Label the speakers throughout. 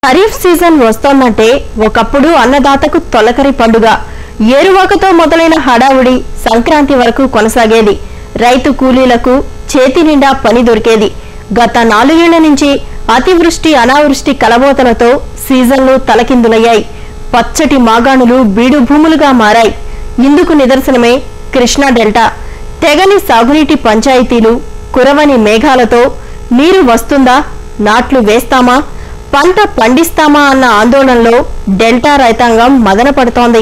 Speaker 1: kharif season వస్తోందంటే ఒకప్పుడు అన్నదాతకు తొలకరి పండుగ ఏరువాకతో మొదలైన హడావుడి సంక్రాంతి వరకు కొనసాగేది రైతు కూలీలకు చేతి నిండా పని దొరికేది గత నాలుగేళ్ల నుంచి అతివృష్టి అనావృష్టి కలబోతలతో సీజన్లు తలకిందులయ్యాయి పచ్చటి మాగాణులు బీడు భూములుగా మారాయి ఇందుకు నిదర్శనమే కృష్ణా డెల్టా తెగని సాగునీటి పంచాయతీలు కురవని మేఘాలతో నీరు వస్తుందా నాట్లు వేస్తామా పంట పండిస్తామా అన్న ఆందోళనలో డెల్టా రైతాంగం మదనపడుతోంది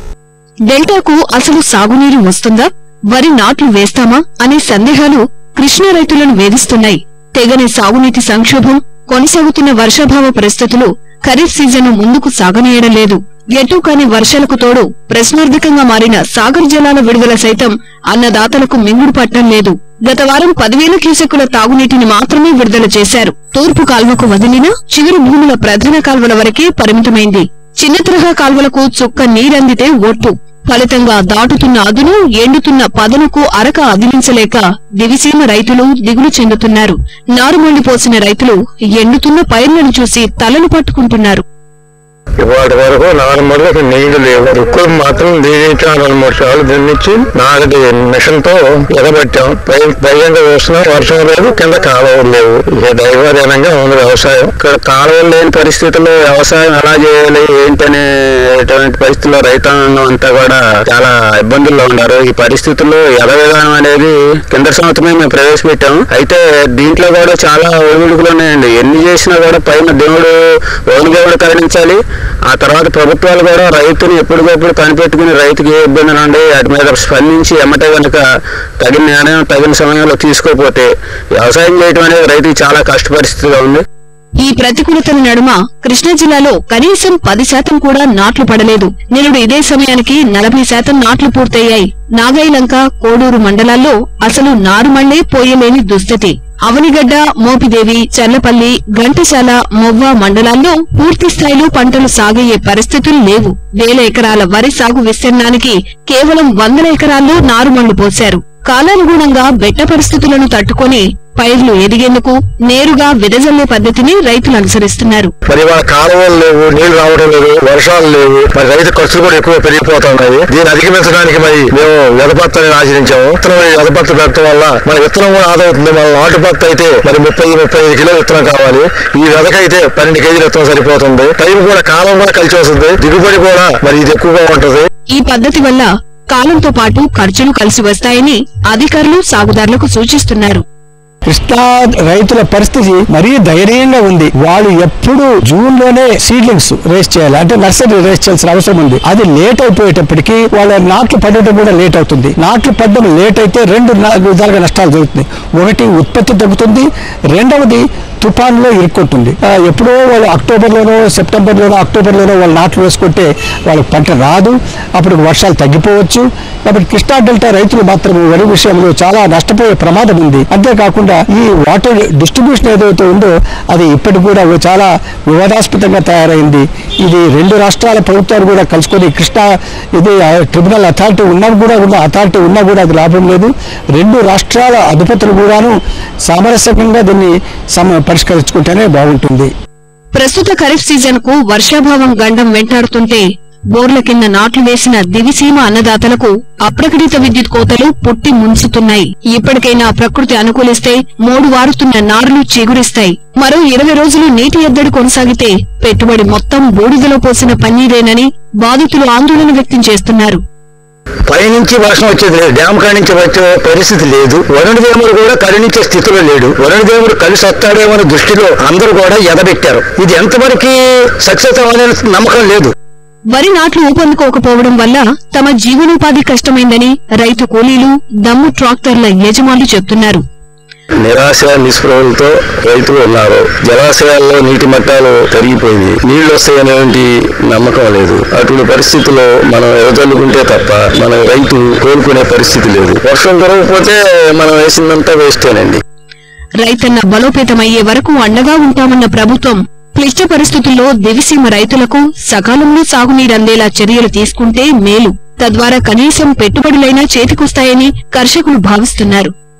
Speaker 2: డెల్టాకు అసలు సాగునీరు వస్తుందా వరి నాట్లు వేస్తామా అనే సందేహాలు కృష్ణా రైతులను వేధిస్తున్నాయి తెగని సాగునీటి సంక్షోభం కొనసాగుతున్న వర్షాభావ పరిస్థితులు ఖరీఫ్ సీజన్ ముందుకు సాగనీయడం లేదు ఎటూ కాని వర్షాలకు తోడు ప్రశ్నార్థకంగా మారిన సాగర్ జలాల విడుదల సైతం అన్నదాతలకు మింగుడు పట్టడం లేదు గత వారం పదివేల క్యూసెక్కుల తాగునీటిని మాత్రమే విడుదల చేశారు తూర్పు కాల్వకు వదిలిన చివరి భూముల ప్రధాన కాల్వల వరకే పరిమితమైంది చిన్న తరహా కాల్వలకు చుక్క నీరందితే ఒట్టు ఫలితంగా దాటుతున్న అదును ఎండుతున్న పదనుకు అరక అదిలించలేక దివిసీమ రైతులు దిగులు చెందుతున్నారు నారుమండి పోసిన రైతులు ఎండుతున్న పైర్లను చూసి తలలు పట్టుకుంటున్నారు
Speaker 3: ఇవాటి వరకు నాలుగు మడులకు నీళ్లు లేవు ఎక్కువ మాత్రం దీనికి రెండు మూడు సార్లు దున్నిచ్చి నాలుగు మిషన్ తో ఎగబెట్టాం పై పైగా చూస్తున్నా వర్షం లేదు కింద కాలువలు లేవు ఇక దైవాధీనంగా ఉంది వ్యవసాయం ఇక్కడ కాలువలు లేని పరిస్థితుల్లో వ్యవసాయం ఎలా చేయాలి ఏంటనేటువంటి పరిస్థితుల్లో రైతాంగం అంతా కూడా చాలా ఇబ్బందుల్లో ఉన్నారు ఈ పరిస్థితుల్లో ఎద విధానం అనేది కింద సంవత్సరమే మేము ప్రవేశపెట్టాం అయితే దీంట్లో కూడా చాలా ఒడిముడుకులు ఉన్నాయండి ఎన్ని చేసినా కూడా పైన దేవుడు ఓను దేవుడు కరుణించాలి ఆ తర్వాత ప్రభుత్వాలు కూడా రైతుని ఎప్పటికప్పుడు కనిపెట్టుకుని రైతుకి ఏ ఇబ్బంది నుండి వాటి మీద స్పందించి ఎమ్మటే కనుక తగిన నిర్ణయం తగిన సమయంలో తీసుకోకపోతే వ్యవసాయం చేయడం అనేది రైతుకి చాలా కష్ట పరిస్థితిగా ఉంది
Speaker 2: ఈ ప్రతికూలతల నడుమ కృష్ణా జిల్లాలో కనీసం పది శాతం కూడా నాట్లు పడలేదు నిరుడు ఇదే సమయానికి నలభై శాతం నాట్లు పూర్తయ్యాయి నాగైలంక కోడూరు మండలాల్లో అసలు నారుమళ్లే పోయలేని దుస్థితి అవనిగడ్డ మోపిదేవి చర్లపల్లి ఘంటశాల మొవ్వ మండలాల్లో పూర్తి స్థాయిలో పంటలు సాగయ్యే పరిస్థితులు లేవు వేల ఎకరాల వరి సాగు విస్తీర్ణానికి కేవలం వందల ఎకరాల్లో నారుమళ్లు పోశారు కాలానుగుణంగా బెట్ట పరిస్థితులను తట్టుకొని పైర్లు ఎదిగేందుకు నేరుగా విదజల్లే పద్ధతిని రైతులు అనుసరిస్తున్నారు
Speaker 3: మరి వాళ్ళ కాలువలు లేవు నీళ్లు రావడం లేదు వర్షాలు లేవు మరి రైతు ఖర్చులు కూడా ఎక్కువ పెరిగిపోతున్నాయి దీన్ని అధిగమించడానికి మరి మేము వెదపత్తని ఆచరించాము విత్తనం వెదపత్త పెట్టడం వల్ల మన విత్తనం కూడా ఆదా అవుతుంది మన నాటు పత్త అయితే మరి ముప్పై ముప్పై ఐదు కిలోలు విత్తనం కావాలి ఈ వెదకైతే పన్నెండు కేజీల విత్తనం సరిపోతుంది టైం కూడా కాలం కూడా కలిసి వస్తుంది దిగుబడి కూడా మరి ఇది ఎక్కువగా ఉంటుంది
Speaker 2: ఈ పద్ధతి వల్ల కాలంతో పాటు ఖర్చులు కలిసి వస్తాయని అధికారులు సాగుదారులకు సూచిస్తున్నారు
Speaker 4: కృష్ణా రైతుల పరిస్థితి మరీ దయనీయంగా ఉంది వాళ్ళు ఎప్పుడు జూన్ లోనే సీడ్లింగ్స్ రేస్ చేయాలి అంటే నర్సరీ రేస్ చేయాల్సిన అవసరం ఉంది అది లేట్ అయిపోయేటప్పటికి వాళ్ళ నాట్లు పడటం కూడా లేట్ అవుతుంది నాట్లు పడడం లేట్ అయితే రెండు నా- విధాలుగా నష్టాలు జరుగుతుంది ఒకటి ఉత్పత్తి తగ్గుతుంది రెండవది తుఫాన్లో ఇరుక్కుంటుంది ఆ, ఎప్పుడో వాళ్ళు అక్టోబర్లోనో సెప్టెంబర్లోనో అక్టోబర్లోనో వాళ్ళు నాట్లు వేసుకుంటే వాళ్ళకి పంట రాదు అప్పుడు వర్షాలు తగ్గిపోవచ్చు కాబట్టి కృష్ణా డెల్టా రైతులు మాత్రం వరి విషయంలో చాలా నష్టపోయే ప్రమాదం ఉంది అంతేకాకుండా ఈ వాటర్ డిస్ట్రిబ్యూషన్ ఏదైతే ఉందో అది ఇప్పటికి కూడా ఓ చాలా వివాదాస్పదంగా తయారైంది ఇది రెండు రాష్ట్రాల ప్రభుత్వాలు కూడా కలుసుకొని కృష్ణా ఇది ఆ, ట్రిబ్యునల్ అథారిటీ ఉన్నా కూడా ఉన్న అథారిటీ ఉన్నా కూడా అది లాభం లేదు రెండు రాష్ట్రాల అధిపతులు కూడాను సామరస్యంగా దీన్ని సమ పరిష్కరించుకుంటేనే బాగుంటుంది
Speaker 2: ప్రస్తుత ఖరీఫ్ సీజన్ కు వర్షాభావం గండం వెంటాడుతుంటే బోర్ల కింద నాట్లు వేసిన దివిసీమ అన్నదాతలకు అప్రకటిత విద్యుత్ కోతలు పుట్టి ముంచుతున్నాయి ఇప్పటికైనా ప్రకృతి అనుకూలిస్తే మూడు వారుతున్న నారులు చిగురిస్తాయి మరో ఇరవై రోజులు నీటి ఎద్దడి కొనసాగితే పెట్టుబడి మొత్తం బూడిదలో పోసిన పన్నీరేనని బాధితులు ఆందోళన వ్యక్తం చేస్తున్నారు
Speaker 3: పైనుంచి వర్షం వచ్చేది లేదు డ్యామ్ కాడి నుంచి వచ్చే పరిస్థితి లేదు వరుణ దేవుడు కూడా కరుణించే స్థితిలో లేడు వరుణ దేవుడు కలిసి వస్తాడేమో అనే దృష్టిలో అందరూ కూడా ఎదబెట్టారు ఇది ఎంతవరకు సక్సెస్ అవ్వాలనే నమ్మకం లేదు
Speaker 2: వరి నాట్లు ఊపందుకోకపోవడం వల్ల తమ జీవనోపాధి కష్టమైందని రైతు కూలీలు దమ్ము ట్రాక్టర్ల యజమానులు చెబుతున్నారు
Speaker 3: నిరాశ నిస్పృహలతో రైతులు ఉన్నారు జలాశయాల్లో నీటి మట్టాలు పెరిగిపోయింది నీళ్లు వస్తాయనేటువంటి నమ్మకం లేదు అటువంటి పరిస్థితుల్లో మనం ఎదజల్లుకుంటే తప్ప మన రైతు కోలుకునే పరిస్థితి లేదు వర్షం కురవకపోతే మనం వేసిందంతా వేస్టేనండి
Speaker 2: రైతన్న బలోపేతమయ్యే వరకు అండగా ఉంటామన్న ప్రభుత్వం క్లిష్ట పరిస్థితుల్లో దివిసీమ రైతులకు సకాలంలో సాగునీరందేలా చర్యలు తీసుకుంటే మేలు తద్వారా కనీసం పెట్టుబడులైనా చేతికొస్తాయని కర్షకులు భావిస్తున్నారు